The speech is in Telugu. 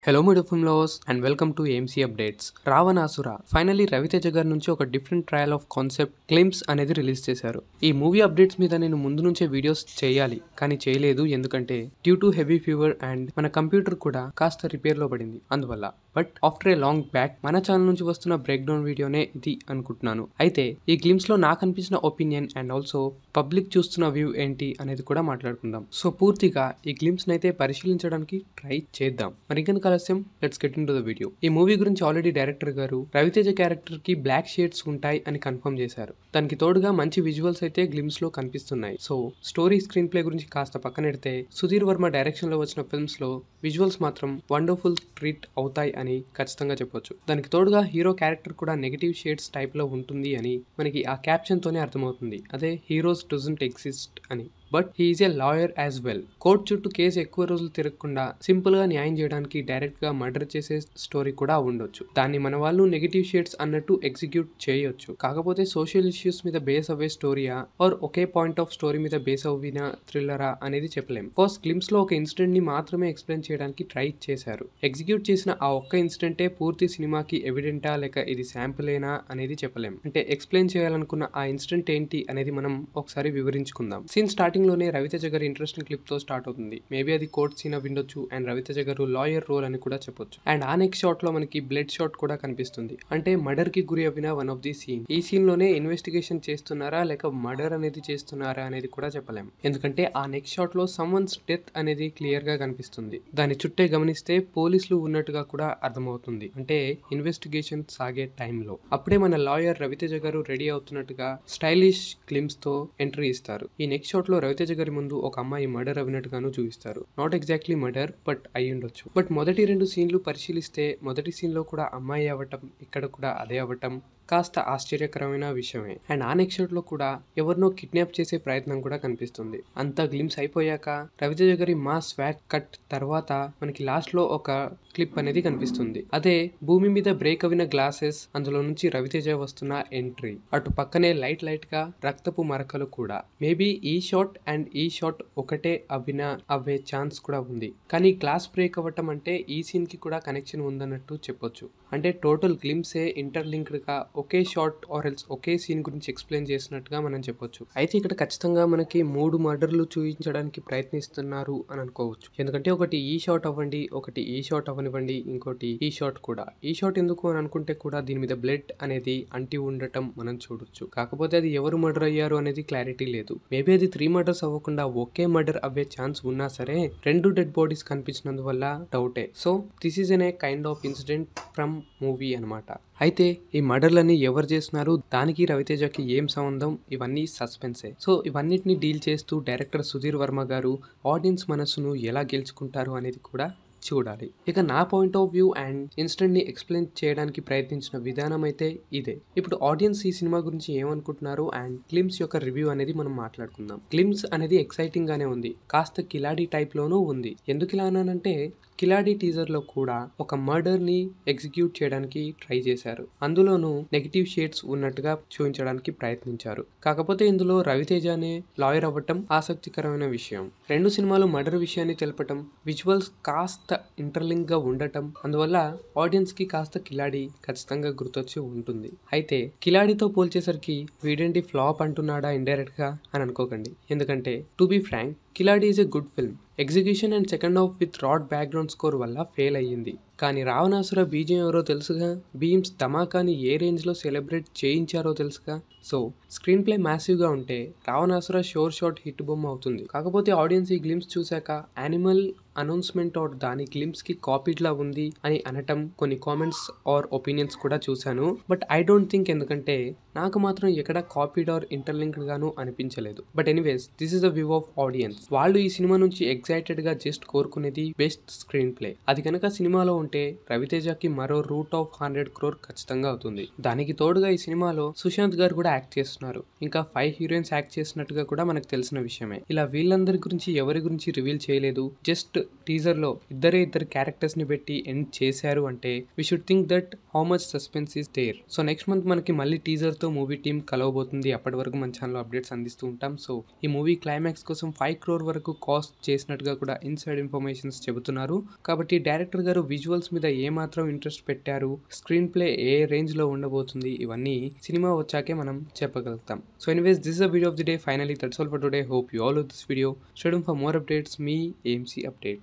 hello మీడియో film lovers and welcome to AMC updates Ravanasura finally Raviteja గారి నుంచి ఒక డిఫరెంట్ ట్రయల్ ఆఫ్ కాన్సెప్ట్ క్లిమ్స్ అనేది రిలీజ్ చేశారు ఈ మూవీ అప్డేట్స్ మీద నేను ముందు నుంచే వీడియోస్ చేయాలి కానీ చేయలేదు ఎందుకంటే due to heavy fever and మన కంప్యూటర్ కూడా కాస్త రిపేర్ లో పడింది అందువల్ల but after a long back మన ఛానల్ నుంచి వస్తున్న బ్రేక్ డౌన్ వీడియోనే ఇది అనుకుంటున్నాను అయితే ఈ గ్లిమ్స్ లో నాకు అనిపించిన ఒపీనియన్ అండ్ ఆల్సో పబ్లిక్ చూస్తున్న వ్యూ ఏంటి అనేది కూడా మాట్లాడుకుందాం సో పూర్తిగా ఈ గ్లిమ్స్ అయితే పరిశీలించడానికి ట్రై చేద్దాం మరి ఇంకెందుకు ఆలస్యం let's get in to the video ఈ మూవీ గురించి ఆల్రెడీ డైరెక్టర్ గారు రవితేజ క్యారెక్టర్ కి బ్లాక్ షేడ్స్ ఉంటాయి అని కన్ఫర్మ్ చేశారు దానికి తోడుగా మంచి విజువల్స్ అయితే గ్లిమ్స్ లో కనిపిస్తున్నాయి సో స్టోరీ స్క్రీన్ ప్లే గురించి కాస్త పక్కనెడితే సుధీర్ వర్మ డైరెక్షన్ లో వచ్చిన ఫిల్మ్స్ లో విజువల్స్ మాత్రం వండర్ఫుల్ ట్రీట్ అవుతాయి అని ఖచ్చితంగా చెప్పొచ్చు దానికి తోడుగా హీరో క్యారెక్టర్ కూడా నెగిటివ్ షేడ్స్ టైప్ లో ఉంటుంది అని మనకి ఆ క్యాప్షన్ తోనే అర్థమవుతుంది అదే హీరోస్ డజంట్ ఎగ్జిస్ట్ అని but he's a lawyer as well court చుట్టూ కేసు ఎక్కువ రోజులు తిరగకుండా సింపుల్ గా న్యాయం చేయడానికి డైరెక్ట్ గా మర్డర్ చేసే స్టోరీ కూడా ఉండొచ్చు దాన్ని మన వాళ్ళు నెగిటివ్ షేడ్స్ అన్నట్టు ఎగ్జిక్యూట్ చేయొచ్చు కాకపోతే సోషల్ ఇష్యూస్ మీద బేస్ అవ్వే స్టోరీయా ఆర్ ఒకే పాయింట్ ఆఫ్ స్టోరీ మీద బేస్ అవ్విన థ్రిల్లరా అనేది చెప్పలేం ఫస్ట్ గ్లిమ్స్ లో ఒక ఇన్సిడెంట్ ని మాత్రమే ఎక్స్ప్లెయిన్ చేయడానికి ట్రై చేశారు ఎగ్జిక్యూట్ చేసిన ఆ ఒక్క ఇన్సిడెంటే పూర్తి సినిమాకి ఎవిడెంటా లేక ఇది శాంపులేనా అనేది చెప్పలేం అంటే ఎక్స్ప్లెయిన్ చేయాలనుకున్న ఆ ఇన్సిడెంట్ ఏంటి అనేది మనం ఒకసారి వివరించుకుందాం సీన్ స్టార్టింగ్ లోనే రవితేజ గారి ఇంట్రెస్టింగ్ క్లిప్ తో స్టార్ట్ అవుతుంది మేబీ అది కోర్ట్ సీన్ విండొచ్చు అండ్ రవితేజ గారు లాయర్ రోల్ అని కూడా చెప్పొచ్చు అండ్ ఆ నెక్స్ట్ షాట్ లో మనకి బ్లడ్ షాట్ కూడా కనిపిస్తుంది అంటే మర్డర్ కి గురి అవిన వన్ ఆఫ్ ది సీన్ ఈ సీన్ లోనే ఇన్వెస్టిగేషన్ చేస్తున్నారా లేక మర్డర్ అనేది చేస్తున్నారా అనేది కూడా చెప్పలేం ఎందుకంటే ఆ నెక్స్ట్ షాట్ లో సమ్వన్స్ డెత్ అనేది క్లియర్ గా కనిపిస్తుంది దాని చుట్టే గమనిస్తే పోలీసులు ఉన్నట్టుగా కూడా అర్థమవుతుంది అంటే ఇన్వెస్టిగేషన్ సాగే టైంలో అప్పుడే మన లాయర్ రవితేజ గారు రెడీ అవుతున్నట్టుగా స్టైలిష్ క్లిమ్స్ తో ఎంట్రీ ఇస్తారు ఈ నెక్స్ట్ షాట్ లో రవితేజ గారి ముందు ఒక అమ్మాయి మర్డర్ అవినట్టుగాను చూపిస్తారు నాట్ ఎగ్జాక్ట్లీ మర్డర్ బట్ అయి ఉండొచ్చు బట్ మొదటి రెండు సీన్లు పరిశీలిస్తే మొదటి సీన్ లో కూడా అమ్మాయి అవ్వటం ఇక్కడ కూడా అదే అవ్వటం కాస్త ఆశ్చర్యకరమైన విషయమే అండ్ ఆ నెక్స్ట్ షాట్ లో కూడా ఎవరినో కిడ్నాప్ చేసే ప్రయత్నం కూడా కనిపిస్తుంది అంతా గ్లిమ్స్ అయిపోయాక రవితేజ గారి మా స్వాట్ కట్ తర్వాత మనకి లాస్ట్ లో ఒక క్లిప్ అనేది కనిపిస్తుంది అదే భూమి మీద బ్రేక్ అవిన గ్లాసెస్ అందులో నుంచి రవితేజ వస్తున్న ఎంట్రీ అటు పక్కనే లైట్ లైట్ గా రక్తపు మరకలు కూడా మేబీ ఈ షాట్ అండ్ ఈ షాట్ ఒకటే అవిన అవే ఛాన్స్ కూడా ఉంది కానీ గ్లాస్ బ్రేక్ అవ్వటం అంటే ఈ సీన్ కి కూడా కనెక్షన్ ఉందన్నట్టు చెప్పొచ్చు అంటే టోటల్ గ్లిమ్సే ఇంటర్లింక్డ్ గా ఒకే షాట్ ఆర్ ఎల్స్ ఒకే సీన్ గురించి ఎక్స్ప్లెయిన్ చేసినట్టుగా మనం చెప్పొచ్చు అయితే ఇక్కడ ఖచ్చితంగా మనకి మూడు మర్డర్లు చూపించడానికి ప్రయత్నిస్తున్నారు అని అనుకోవచ్చు ఎందుకంటే ఒకటి ఈ షాట్ అవ్వండి ఒకటి ఈ షాట్ అవ్వనివ్వండి ఇంకోటి ఈ షాట్ కూడా ఈ షాట్ ఎందుకు అని అనుకుంటే కూడా దీని మీద బ్లడ్ అనేది అంటి ఉండటం మనం చూడొచ్చు కాకపోతే అది ఎవరు మర్డర్ అయ్యారు అనేది క్లారిటీ లేదు మేబీ అది త్రీ మర్డర్స్ అవ్వకుండా ఒకే మర్డర్ అవ్వే ఛాన్స్ ఉన్నా సరే రెండు డెడ్ బాడీస్ కనిపించినందువల్ల డౌటే so this is an a kind of incident from movie అనమాట అయితే ఈ మర్డర్లన్నీ ఎవరు చేస్తున్నారు దానికి రవితేజకి ఏం సంబంధం ఇవన్నీ సస్పెన్సే సో ఇవన్నిటిని డీల్ చేస్తూ డైరెక్టర్ సుధీర్ వర్మ గారు ఆడియన్స్ మనస్సును ఎలా గెలుచుకుంటారు అనేది కూడా చూడాలి ఇక నా point of view and incident ని ఎక్స్ప్లెయిన్ చేయడానికి ప్రయత్నించిన విధానం అయితే ఇదే ఇప్పుడు ఆడియన్స్ ఈ సినిమా గురించి ఏమనుకుంటున్నారు అండ్ క్లిమ్స్ యొక్క రివ్యూ అనేది మనం మాట్లాడుకుందాం క్లిమ్స్ అనేది ఎక్సైటింగ్ గానే ఉంది కాస్త కిలాడీ టైప్ లోనూ ఉంది ఎందుకు ఇలా అన్నానంటే కిలాడీ టీజర్ లో కూడా ఒక మర్డర్ ని ఎగ్జిక్యూట్ చేయడానికి ట్రై చేశారు అందులోనూ నెగిటివ్ షేడ్స్ ఉన్నట్టుగా చూపించడానికి ప్రయత్నించారు కాకపోతే ఇందులో రవితేజ అనే లాయర్ అవ్వటం ఆసక్తికరమైన విషయం రెండు సినిమాలు మర్డర్ విషయాన్ని తెలపటం విజువల్స్ కాస్త ఇంటర్లింక్ గా ఉండటం అందువల్ల ఆడియన్స్ కి కాస్త కిలాడి ఖచ్చితంగా గుర్తొచ్చి ఉంటుంది అయితే కిలాడితో పోల్చేసరికి వీడేంటి ఫ్లాప్ అంటున్నాడా ఇండైరెక్ట్ గా అని అనుకోకండి ఎందుకంటే to be frank Khiladi is a good film execution and second half with rod background score వల్ల ఫెయిల్ అయ్యింది కానీ రావణాసుర బీజం ఎవరో తెలుసుగా బీమ్స్ ధమాకాని ఏ రేంజ్లో సెలబ్రేట్ చేయించారో తెలుసుగా సో స్క్రీన్ ప్లే మ్యాసివ్గా ఉంటే రావణాసుర షోర్ షాట్ హిట్ బొమ్మ అవుతుంది కాకపోతే ఆడియన్స్ ఈ గ్లిమ్స్ చూశాక యానిమల్ అనౌన్స్మెంట్ ఆర్ దాని గ్లిమ్స్ కి కాపీడ్ లా ఉంది అని అనటం కొన్ని కామెంట్స్ ఆర్ ఒపీనియన్స్ కూడా చూశాను బట్ ఐ డోంట్ థింక్ ఎందుకంటే నాకు మాత్రం ఎక్కడ కాపీడ్ ఆర్ ఇంటర్లింక్డ్ గాను అనిపించలేదు but anyways this is the view of audience వాళ్ళు ఈ సినిమా నుంచి ఎక్సైటెడ్ గా జస్ట్ కోరుకునేది బెస్ట్ స్క్రీన్ ప్లే అది కనుక సినిమాలో ఉంటే రవితేజకి మరో రూట్ ఆఫ్ హండ్రెడ్ క్రోర్ ఖచ్చితంగా అవుతుంది దానికి తోడుగా ఈ సినిమాలో సుశాంత్ గారు కూడా యాక్ట్ చేస్తున్నారు ఇంకా ఫైవ్ హీరోయిన్స్ యాక్ట్ చేసినట్టుగా కూడా మనకు తెలిసిన విషయమే ఇలా వీళ్ళందరి గురించి ఎవరి గురించి రివీల్ చేయలేదు జస్ట్ టీజర్లో ఇద్దరే ఇద్దరు క్యారెక్టర్స్ని పెట్టి ఎండ్ చేశారు అంటే we should think that how much suspense is there so next month మనకి మళ్ళీ టీజర్తో మూవీ టీం కలవబోతుంది అప్పటి వరకు మన ఛానల్లో అప్డేట్స్ అందిస్తూ ఉంటాం సో ఈ మూవీ క్లైమాక్స్ కోసం ఫైవ్ క్రోర్ వరకు కాస్ట్ చేసినట్టుగా కూడా ఇన్సైడ్ ఇన్ఫర్మేషన్స్ చెబుతున్నారు కాబట్టి డైరెక్టర్ గారు విజువల్స్ మీద ఏమాత్రం ఇంట్రెస్ట్ పెట్టారు స్క్రీన్ ప్లే ఏ రేంజ్లో ఉండబోతుంది ఇవన్నీ సినిమా వచ్చాకే మనం చెప్పగలుగుతాం so anyways this the video of the day finally that's all for today hope you all this video schedule for more updates మీ ఏఎంసీ అప్డేట్స్